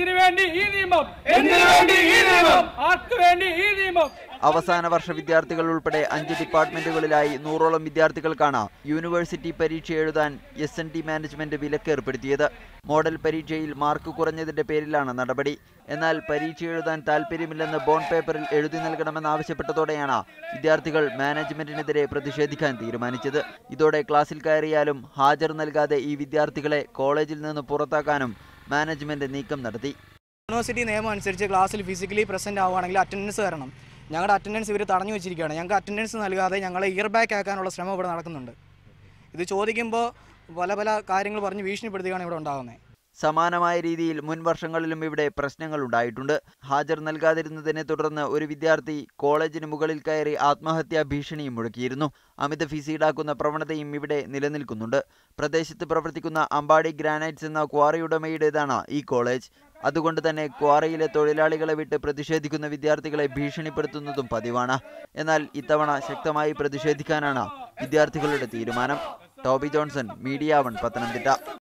എന്തിനു വേണ്ടി ഈ നിയമം എന്തിനു വേണ്ടി ഈ നിയമം ആർക്ക് വേണ്ടി ഈ നിയമം അവസാന വർഷ വിദ്യാർത്ഥികൾ ഉൾപ്പെടെ അഞ്ച് ഡിപ്പാർട്ട്മെന്റുകളിലായി നൂറോളം വിദ്യാർത്ഥികൾക്കാണ് യൂണിവേഴ്സിറ്റി പരീക്ഷ എഴുതാൻ എസ് എൻ ടി മാനേജ്മെന്റ് വിലക്ക് ഏർപ്പെടുത്തിയത് മോഡൽ പരീക്ഷയിൽ മാർക്ക് കുറഞ്ഞതിന്റെ പേരിലാണ് നടപടി എന്നാൽ പരീക്ഷ എഴുതാൻ താല്പര്യമില്ലെന്ന് ബോണ്ട് പേപ്പറിൽ എഴുതി നൽകണമെന്നാവശ്യപ്പെട്ടതോടെയാണ് വിദ്യാർത്ഥികൾ മാനേജ്മെന്റിനെതിരെ പ്രതിഷേധിക്കാൻ തീരുമാനിച്ചത് ഇതോടെ ക്ലാസ്സിൽ കയറിയാലും ഹാജർ നൽകാതെ ഈ വിദ്യാർത്ഥികളെ കോളേജിൽ നിന്ന് പുറത്താക്കാനും മാനേജ്മെന്റ് നീക്കം നടത്തി യൂണിവേഴ്സിറ്റി നിയമം അനുസരിച്ച് ക്ലാസ്സിൽ ഫിസിക്കലി പ്രസന്റ് ആവുകയാണെങ്കിൽ അറ്റൻഡൻസ് തരണം ഞങ്ങളുടെ അറ്റൻഡൻസ് ഇവർ തടഞ്ഞു വെച്ചിരിക്കുകയാണ് ഞങ്ങൾക്ക് അറ്റൻഡൻസ് നൽകാതെ ഞങ്ങളെ ഇയർ ബാക്ക് ആക്കാനുള്ള ശ്രമം ഇവിടെ നടക്കുന്നുണ്ട് ഇത് ചോദിക്കുമ്പോൾ പല പല കാര്യങ്ങൾ പറഞ്ഞ് ഭീഷണിപ്പെടുത്തുകയാണ് ഇവിടെ ഉണ്ടാകുന്നത് സമാനമായ രീതിയിൽ മുൻ വർഷങ്ങളിലും ഇവിടെ പ്രശ്നങ്ങൾ ഉണ്ടായിട്ടുണ്ട് ഹാജർ നൽകാതിരുന്നതിനെ തുടർന്ന് ഒരു വിദ്യാർത്ഥി കോളേജിന് മുകളിൽ കയറി ആത്മഹത്യാ ഭീഷണിയും മുഴക്കിയിരുന്നു അമിത ഫീസ് ഈടാക്കുന്ന പ്രവണതയും ഇവിടെ നിലനിൽക്കുന്നുണ്ട് പ്രദേശത്ത് പ്രവർത്തിക്കുന്ന അമ്പാടി ഗ്രാനൈറ്റ്സ് എന്ന ക്വാറി ഉടമയുടേതാണ് ഈ കോളേജ് അതുകൊണ്ട് തന്നെ ക്വാറിയിലെ തൊഴിലാളികളെ വിട്ട് പ്രതിഷേധിക്കുന്ന വിദ്യാർത്ഥികളെ ഭീഷണിപ്പെടുത്തുന്നതും പതിവാണ് എന്നാൽ ഇത്തവണ ശക്തമായി പ്രതിഷേധിക്കാനാണ് വിദ്യാർത്ഥികളുടെ തീരുമാനം Toby Johnson Media One Pathanamthitta